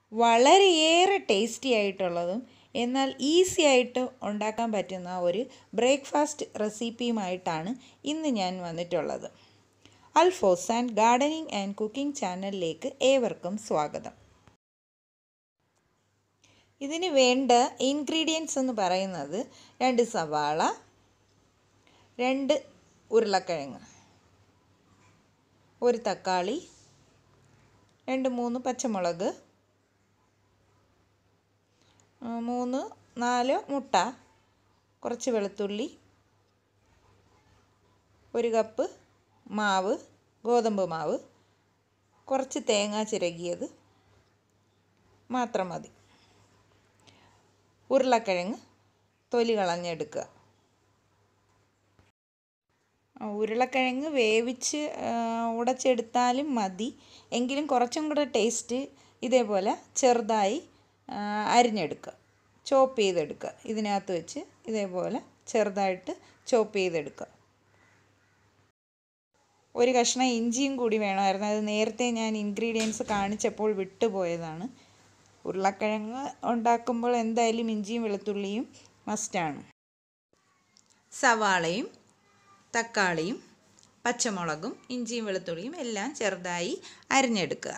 വളരെയേറെ ടേസ്റ്റി ആയിട്ടുള്ളതും എന്നാൽ ഈസി ആയിട്ട് ഉണ്ടാക്കാൻ പറ്റുന്ന ഒരു ബ്രേക്ക്ഫാസ്റ്റ് റെസിപ്പിയുമായിട്ടാണ് ഇന്ന് ഞാൻ വന്നിട്ടുള്ളത് Alphons and gardening and cooking ചാനലിലേക്ക് ഏവർക്കും സ്വാഗതം ഇതിന് വേണ്ട ഇൻഗ്രീഡിയൻസ് എന്ന് പറയുന്നത് രണ്ട് സവാള രണ്ട് ഉരുളക്കിഴങ്ങ് ഒരു തക്കാളി രണ്ട് മൂന്ന് പച്ചമുളക് മൂന്ന് നാല് മുട്ട കുറച്ച് വെളുത്തുള്ളി ഒരു കപ്പ് മാവ് ഗോതമ്പ് മാവ് കുറച്ച് തേങ്ങ ചിരകിയത് മാത്രം മതി ഉരുളക്കിഴങ്ങ് തൊലി കളഞ്ഞെടുക്കുക ഉരുളക്കിഴങ്ങ് വേവിച്ച് ഉടച്ചെടുത്താലും മതി എങ്കിലും കുറച്ചും കൂടെ ടേസ്റ്റ് ഇതേപോലെ ചെറുതായി അരിഞ്ഞെടുക്കുക ചോപ്പ് ചെയ്തെടുക്കുക ഇതിനകത്ത് വെച്ച് ഇതേപോലെ ചെറുതായിട്ട് ചോപ്പ് ചെയ്തെടുക്കുക ഒരു കഷ്ണം ഇഞ്ചിയും കൂടി വേണമായിരുന്നു അത് നേരത്തെ ഞാൻ ഇൻഗ്രീഡിയൻസ് കാണിച്ചപ്പോൾ വിട്ടുപോയതാണ് ഉരുളക്കിഴങ്ങ് ഉണ്ടാക്കുമ്പോൾ എന്തായാലും ഇഞ്ചിയും വെളുത്തുള്ളിയും മസ്റ്റാണ് സവാളയും തക്കാളിയും പച്ചമുളകും ഇഞ്ചിയും വെളുത്തുള്ളിയും എല്ലാം ചെറുതായി അരിഞ്ഞെടുക്കുക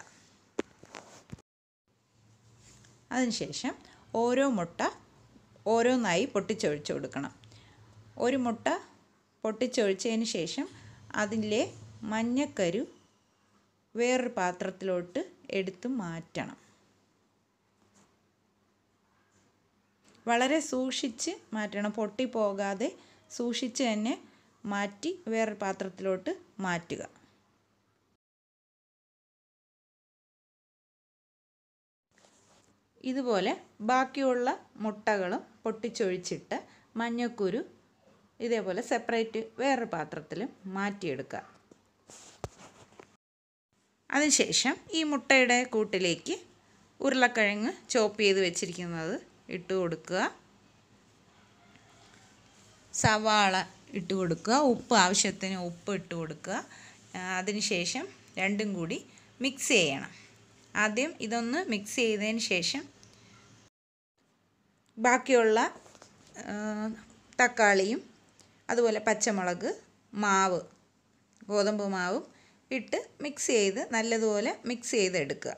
അതിനുശേഷം ഓരോ മുട്ട ഓരോന്നായി പൊട്ടിച്ചൊഴിച്ച് കൊടുക്കണം ഒരു മുട്ട പൊട്ടിച്ചൊഴിച്ചതിന് ശേഷം അതിലെ മഞ്ഞക്കരു വേറൊരു പാത്രത്തിലോട്ട് എടുത്ത് മാറ്റണം വളരെ സൂക്ഷിച്ച് മാറ്റണം പൊട്ടിപ്പോകാതെ സൂക്ഷിച്ച് തന്നെ മാറ്റി വേറൊരു പാത്രത്തിലോട്ട് മാറ്റുക ഇതുപോലെ ബാക്കിയുള്ള മുട്ടകളും പൊട്ടിച്ചൊഴിച്ചിട്ട് മഞ്ഞക്കുരു ഇതേപോലെ സെപ്പറേറ്റ് വേറൊരു പാത്രത്തിൽ മാറ്റിയെടുക്കുക അതിനുശേഷം ഈ മുട്ടയുടെ കൂട്ടിലേക്ക് ഉരുളക്കിഴങ്ങ് ചോപ്പ് ചെയ്ത് വെച്ചിരിക്കുന്നത് ഇട്ട് കൊടുക്കുക സവാള ഇട്ട് കൊടുക്കുക ഉപ്പ് ആവശ്യത്തിന് ഉപ്പ് ഇട്ട് കൊടുക്കുക അതിനുശേഷം രണ്ടും കൂടി മിക്സ് ചെയ്യണം ആദ്യം ഇതൊന്ന് മിക്സ് ചെയ്തതിന് ശേഷം ബാക്കിയുള്ള തക്കാളിയും അതുപോലെ പച്ചമുളക് മാവ് ഗോതമ്പ് മാവും ഇട്ട് മിക്സ് ചെയ്ത് നല്ലതുപോലെ മിക്സ് ചെയ്തെടുക്കുക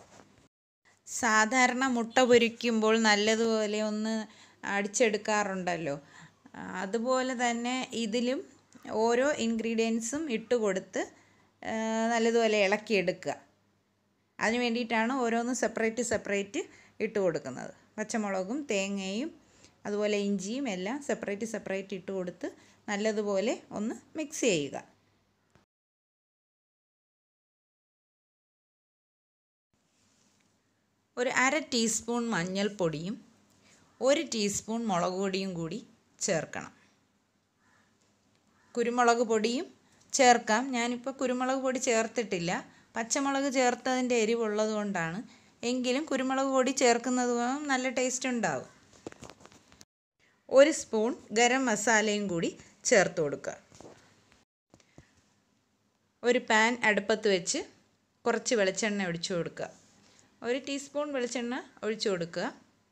സാധാരണ മുട്ട പൊരിക്കുമ്പോൾ നല്ലതുപോലെ ഒന്ന് അടിച്ചെടുക്കാറുണ്ടല്ലോ അതുപോലെ തന്നെ ഇതിലും ഓരോ ഇൻഗ്രീഡിയൻസും ഇട്ട് കൊടുത്ത് നല്ലതുപോലെ ഇളക്കിയെടുക്കുക അതിന് വേണ്ടിയിട്ടാണ് ഓരോന്നും സെപ്പറേറ്റ് സെപ്പറേറ്റ് ഇട്ട് കൊടുക്കുന്നത് പച്ചമുളകും തേങ്ങയും അതുപോലെ ഇഞ്ചിയും എല്ലാം സെപ്പറേറ്റ് സെപ്പറേറ്റ് ഇട്ട് കൊടുത്ത് നല്ലതുപോലെ ഒന്ന് മിക്സ് ചെയ്യുക ഒരു അര ടീസ്പൂൺ മഞ്ഞൾപ്പൊടിയും ഒരു ടീസ്പൂൺ മുളക് പൊടിയും കൂടി ചേർക്കണം കുരുമുളക് പൊടിയും ചേർക്കാം ഞാനിപ്പോൾ കുരുമുളക് പൊടി ചേർത്തിട്ടില്ല പച്ചമുളക് ചേർത്തതിൻ്റെ എരിവുള്ളത് കൊണ്ടാണ് എങ്കിലും കുരുമുളക് പൊടി ചേർക്കുന്നത് നല്ല ടേസ്റ്റ് ഉണ്ടാവും ഒരു സ്പൂൺ ഗരം മസാലയും കൂടി ചേർത്ത് കൊടുക്കുക ഒരു പാൻ അടുപ്പത്ത് വെച്ച് കുറച്ച് വെളിച്ചെണ്ണ ഒഴിച്ചു കൊടുക്കുക ഒരു ടീസ്പൂൺ വെളിച്ചെണ്ണ ഒഴിച്ചു കൊടുക്കുക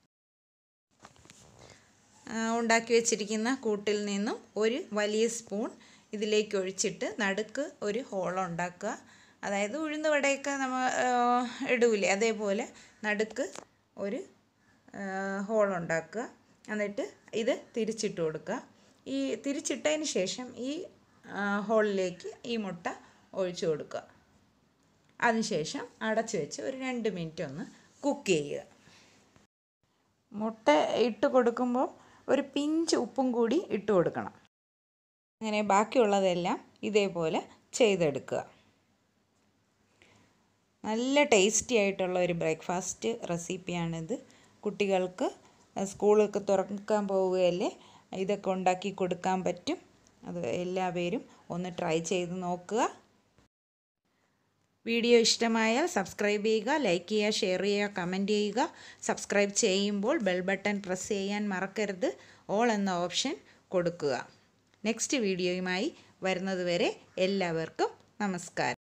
ഉണ്ടാക്കി വെച്ചിരിക്കുന്ന കൂട്ടിൽ നിന്നും ഒരു വലിയ സ്പൂൺ ഇതിലേക്ക് ഒഴിച്ചിട്ട് നടുക്ക് ഒരു ഹോൾ ഉണ്ടാക്കുക അതായത് ഉഴുന്ന് വടയൊക്കെ നമ്മൾ ഇടൂലേ അതേപോലെ നടുക്ക് ഒരു ഹോൾ ഉണ്ടാക്കുക എന്നിട്ട് ഇത് തിരിച്ചിട്ട് കൊടുക്കുക ഈ തിരിച്ചിട്ടതിന് ശേഷം ഈ ഹോളിലേക്ക് ഈ മുട്ട ഒഴിച്ചു കൊടുക്കുക അതിനുശേഷം അടച്ചു വെച്ച് ഒരു രണ്ട് മിനിറ്റ് ഒന്ന് കുക്ക് ചെയ്യുക മുട്ട ഇട്ട് കൊടുക്കുമ്പോൾ ഒരു പിഞ്ച് ഉപ്പും കൂടി ഇട്ട് കൊടുക്കണം അങ്ങനെ ബാക്കിയുള്ളതെല്ലാം ഇതേപോലെ ചെയ്തെടുക്കുക നല്ല ടേസ്റ്റി ആയിട്ടുള്ള ഒരു ബ്രേക്ക്ഫാസ്റ്റ് റെസിപ്പിയാണിത് കുട്ടികൾക്ക് സ്കൂളൊക്കെ തുറക്കാൻ പോവുകയല്ലേ ഇതൊക്കെ ഉണ്ടാക്കി കൊടുക്കാൻ പറ്റും അത് എല്ലാവരും ഒന്ന് ട്രൈ ചെയ്ത് നോക്കുക വീഡിയോ ഇഷ്ടമായാൽ സബ്സ്ക്രൈബ് ചെയ്യുക ലൈക്ക് ചെയ്യുക ഷെയർ ചെയ്യുക കമൻറ്റ് ചെയ്യുക സബ്സ്ക്രൈബ് ചെയ്യുമ്പോൾ ബെൽ ബട്ടൺ പ്രസ് ചെയ്യാൻ മറക്കരുത് ഓൾ എന്ന ഓപ്ഷൻ കൊടുക്കുക നെക്സ്റ്റ് വീഡിയോയുമായി വരുന്നതുവരെ എല്ലാവർക്കും നമസ്കാരം